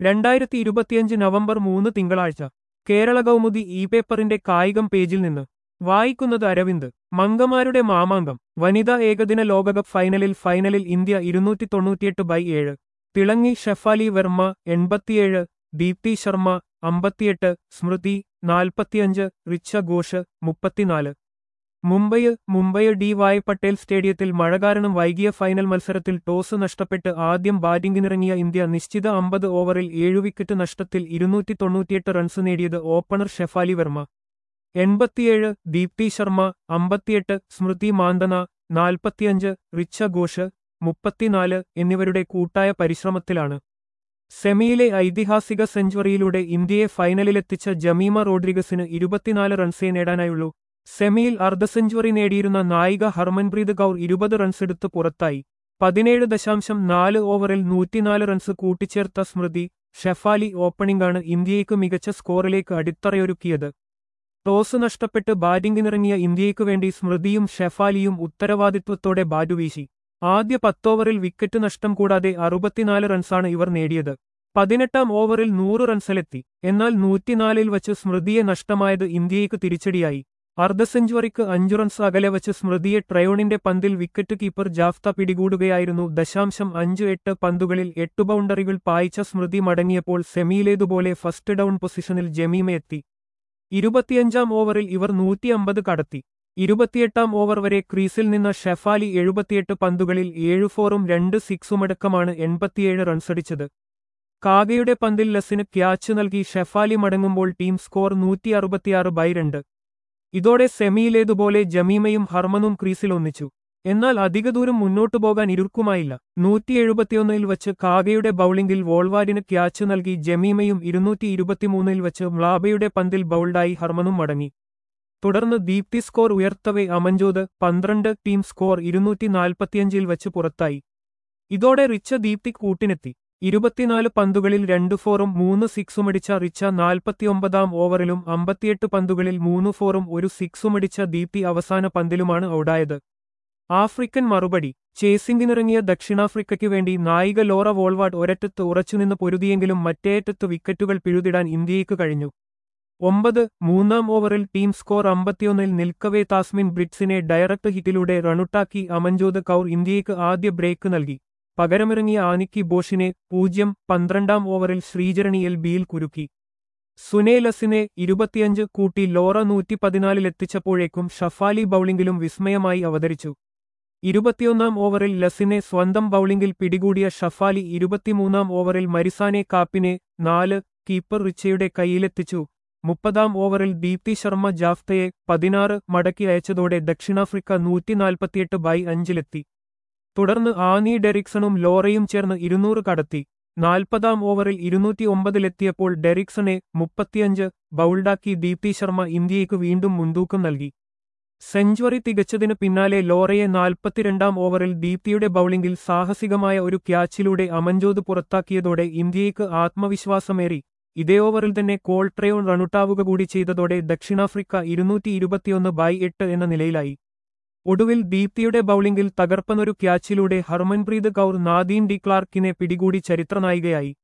രണ്ടായിരത്തി ഇരുപത്തിയഞ്ച് നവംബർ മൂന്ന് തിങ്കളാഴ്ച കേരള കൗമുദി ഇ പേപ്പറിന്റെ കായികം പേജിൽ നിന്ന് വായിക്കുന്നത് അരവിന്ദ് മംഗമാരുടെ മാമാങ്കം വനിതാ ഏകദിന ലോകകപ്പ് ഫൈനലിൽ ഫൈനലിൽ ഇന്ത്യ ഇരുന്നൂറ്റി തൊണ്ണൂറ്റിയെട്ട് ബൈ ഏഴ് തിളങ്ങി ഷെഫാലി വർമ്മ എൺപത്തിയേഴ് ദീപ്തി ശർമ്മ അമ്പത്തിയെട്ട് സ്മൃതി നാൽപ്പത്തിയഞ്ച് റിച്ച ഘോഷ് മുപ്പത്തിനാല് മുംബൈ മുംബൈ ഡി വായ് പട്ടേൽ സ്റ്റേഡിയത്തിൽ മഴ കാരണം വൈകിയ ഫൈനൽ മത്സരത്തിൽ ടോസ് നഷ്ടപ്പെട്ട് ആദ്യം ബാറ്റിംഗിനിറങ്ങിയ ഇന്ത്യ നിശ്ചിത അമ്പത് ഓവറിൽ ഏഴു വിക്കറ്റ് നഷ്ടത്തിൽ ഇരുന്നൂറ്റി തൊണ്ണൂറ്റിയെട്ട് റൺസ് നേടിയത് ഓപ്പണർ ഷെഫാലി വർമ്മ എൺപത്തിയേഴ് ദീപ്തി ശർമ്മ അമ്പത്തിയെട്ട് സ്മൃതി മാന്തന നാൽപ്പത്തിയഞ്ച് റിച്ച ഘോഷ് മുപ്പത്തിനാല് എന്നിവരുടെ കൂട്ടായ പരിശ്രമത്തിലാണ് സെമിയിലെ ഐതിഹാസിക സെഞ്ചുറിയിലൂടെ ഇന്ത്യയെ ഫൈനലിലെത്തിച്ച ജമീമ റോഡ്രിഗസിന് ഇരുപത്തിനാല് റൺസേ നേടാനായുള്ളൂ സെമിയിൽ അർദ്ധ സെഞ്ചുറി നേടിയിരുന്ന നായിക ഹർമൻപ്രീത് കൗർ ഇരുപത് റൺസെടുത്ത് പുറത്തായി പതിനേഴ് ദശാംശം നാല് ഓവറിൽ നൂറ്റിനാല് റൺസ് കൂട്ടിച്ചേർത്ത സ്മൃതി ഷെഫാലി ഓപ്പണിംഗാണ് ഇന്ത്യയ്ക്ക് മികച്ച സ്കോറിലേക്ക് അടിത്തറയൊരുക്കിയത് ടോസ് നഷ്ടപ്പെട്ട് ബാറ്റിംഗിനിറങ്ങിയ ഇന്ത്യയ്ക്കു വേണ്ടി സ്മൃതിയും ഷെഫാലിയും ഉത്തരവാദിത്വത്തോടെ ബാറ്റുവീശി ആദ്യ പത്തോവറിൽ വിക്കറ്റ് നഷ്ടം കൂടാതെ അറുപത്തിനാല് റൺസാണ് ഇവർ നേടിയത് പതിനെട്ടാം ഓവറിൽ നൂറ് റൺസിലെത്തി എന്നാൽ നൂറ്റിനാലിൽ വച്ച് സ്മൃതിയെ നഷ്ടമായത് ഇന്ത്യയ്ക്ക് തിരിച്ചടിയായി അർദ്ധ സെഞ്ചുറിക്ക് അഞ്ചു റൺസ് അകലെ വച്ച് സ്മൃതിയെ ട്രയോണിന്റെ പന്തിൽ വിക്കറ്റ് കീപ്പർ ജാഫ്ത പിടികൂടുകയായിരുന്നു ദശാംശം അഞ്ച് എട്ട് പന്തുകളിൽ എട്ട് ബൗണ്ടറികൾ പായിച്ച സ്മൃതി മടങ്ങിയപ്പോൾ സെമിയിലേതുപോലെ ഫസ്റ്റ് ഡൗൺ പൊസിഷനിൽ ജമീമയെത്തി ഇരുപത്തിയഞ്ചാം ഓവറിൽ ഇവർ നൂറ്റിയമ്പത് കടത്തി ഇരുപത്തിയെട്ടാം ഓവർ വരെ ക്രീസിൽ നിന്ന ഷെഫാലി എഴുപത്തിയെട്ട് പന്തുകളിൽ ഏഴു ഫോറും രണ്ട് സിക്സുമടക്കമാണ് എൺപത്തിയേഴ് റൺസടിച്ചത് കാഗയുടെ പന്തിൽ ലസിന് ക്യാച്ച് നൽകി ഷെഫാലി മടങ്ങുമ്പോൾ ടീം സ്കോർ നൂറ്റി അറുപത്തിയാറ് ബൈ രണ്ട് ഇതോടെ സെമിയിലേതുപോലെ ജമീമയും ഹർമനും ക്രീസിൽ ഒന്നിച്ചു എന്നാൽ അധിക ദൂരം മുന്നോട്ടു പോകാൻ ഇരുക്കുമായില്ല നൂറ്റി എഴുപത്തിയൊന്നിൽ വച്ച് കാഗയുടെ ബൌളിംഗിൽ വോൾവാരിന് ക്യാച്ച് നൽകി ജമീമയും ഇരുന്നൂറ്റി ഇരുപത്തിമൂന്നിൽ വച്ച് മ്ലാബയുടെ പന്തിൽ ബൌൾഡായി ഹർമനും മടങ്ങി തുടർന്ന് ദീപ്തി സ്കോർ ഉയർത്തവെ അമൻജോത് പന്ത്രണ്ട് ടീം സ്കോർ ഇരുന്നൂറ്റി നാൽപ്പത്തിയഞ്ചിൽ വച്ച് പുറത്തായി ഇതോടെ റിച്ച ദീപ്തി കൂട്ടിനെത്തി ഇരുപത്തിനാല് പന്തുകളിൽ രണ്ട് ഫോറും മൂന്ന് സിക്സുമടിച്ച റിച്ച നാൽപ്പത്തിയൊമ്പതാം ഓവറിലും അമ്പത്തിയെട്ട് പന്തുകളിൽ മൂന്ന് ഫോറും ഒരു സിക്സുമടിച്ച ദീപ്തി അവസാന പന്തിലുമാണ് ഔടായത് ആഫ്രിക്കൻ മറുപടി ചേസിംഗിനിറങ്ങിയ ദക്ഷിണാഫ്രിക്കയ്ക്കു വേണ്ടി നായിക ലോറ വോൾവാർഡ് ഒരറ്റത്ത് ഉറച്ചുനിന്ന് പൊരുതിയെങ്കിലും മറ്റേയറ്റത്ത് വിക്കറ്റുകൾ പിഴുതിടാൻ ഇന്ത്യയ്ക്ക് കഴിഞ്ഞു ഒമ്പത് മൂന്നാം ഓവറിൽ ടീം സ്കോർ അമ്പത്തിയൊന്നിൽ നിൽക്കവേ താസ്മിൻ ബ്രിറ്റ്സിനെ ഡയറക്ട് ഹിറ്റിലൂടെ റണ്ണുട്ടാക്കി അമൻജോത് കൗർ ഇന്ത്യയ്ക്ക് ആദ്യ ബ്രേക്ക് നൽകി പകരമിറങ്ങിയ ആനിക്കി ബോഷിനെ പൂജ്യം പന്ത്രണ്ടാം ഓവറിൽ ശ്രീചരണിയിൽ ബിയിൽ കുരുക്കി സുനേലസിനെ ഇരുപത്തിയഞ്ച് കൂട്ടി ലോറ നൂറ്റി പതിനാലിലെത്തിച്ചപ്പോഴേക്കും ഷഫാലി ബൌളിംഗിലും വിസ്മയമായി അവതരിച്ചു ഇരുപത്തിയൊന്നാം ഓവറിൽ ലസിനെ സ്വന്തം ബൌളിംഗിൽ പിടികൂടിയ ഷഫാലി ഇരുപത്തിമൂന്നാം ഓവറിൽ മരിസാനെ കാപ്പിനെ നാല് കീപ്പർ റിച്ചയുടെ കൈയിലെത്തിച്ചു മുപ്പതാം ഓവറിൽ ദീപ്തി ശർമ്മ ജാഫ്തയെ പതിനാറ് മടക്കി അയച്ചതോടെ ദക്ഷിണാഫ്രിക്ക നൂറ്റിനാൽപ്പത്തിയെട്ട് ബൈ അഞ്ചിലെത്തി തുടർന്ന് ആനി ഡെറിക്സണും ലോറയും ചേർന്ന് ഇരുന്നൂറ് കടത്തി നാൽപ്പതാം ഓവറിൽ ഇരുന്നൂറ്റി ഒമ്പതിലെത്തിയപ്പോൾ ഡെറിക്സണെ മുപ്പത്തിയഞ്ച് ബൗൾഡാക്കി ദീപ്തി ശർമ്മ ഇന്ത്യയ്ക്ക് വീണ്ടും മുൻതൂക്കം നൽകി സെഞ്ചുറി തികച്ചതിനു പിന്നാലെ ലോറയെ നാൽപ്പത്തിരണ്ടാം ഓവറിൽ ദീപ്തിയുടെ ബൌളിംഗിൽ സാഹസികമായ ഒരു ക്യാച്ചിലൂടെ അമൻജോത് പുറത്താക്കിയതോടെ ഇന്ത്യയ്ക്ക് ആത്മവിശ്വാസമേറി ഇതേ ഓവറിൽ തന്നെ കോൾട്രയോൺ റണ്ണുട്ടാവുക കൂടി ചെയ്തതോടെ ദക്ഷിണാഫ്രിക്ക ഇരുന്നൂറ്റി ഇരുപത്തിയൊന്ന് ബൈ എട്ട് എന്ന നിലയിലായി ഒടുവിൽ ദീപ്തിയുടെ ബൌളിംഗിൽ തകർപ്പനൊരു ക്യാച്ചിലൂടെ ഹർമൻപ്രീത് കൗർ നാദീൻ ഡി ക്ലാർക്കിനെ പിടികൂടി ചരിത്രനായികയായി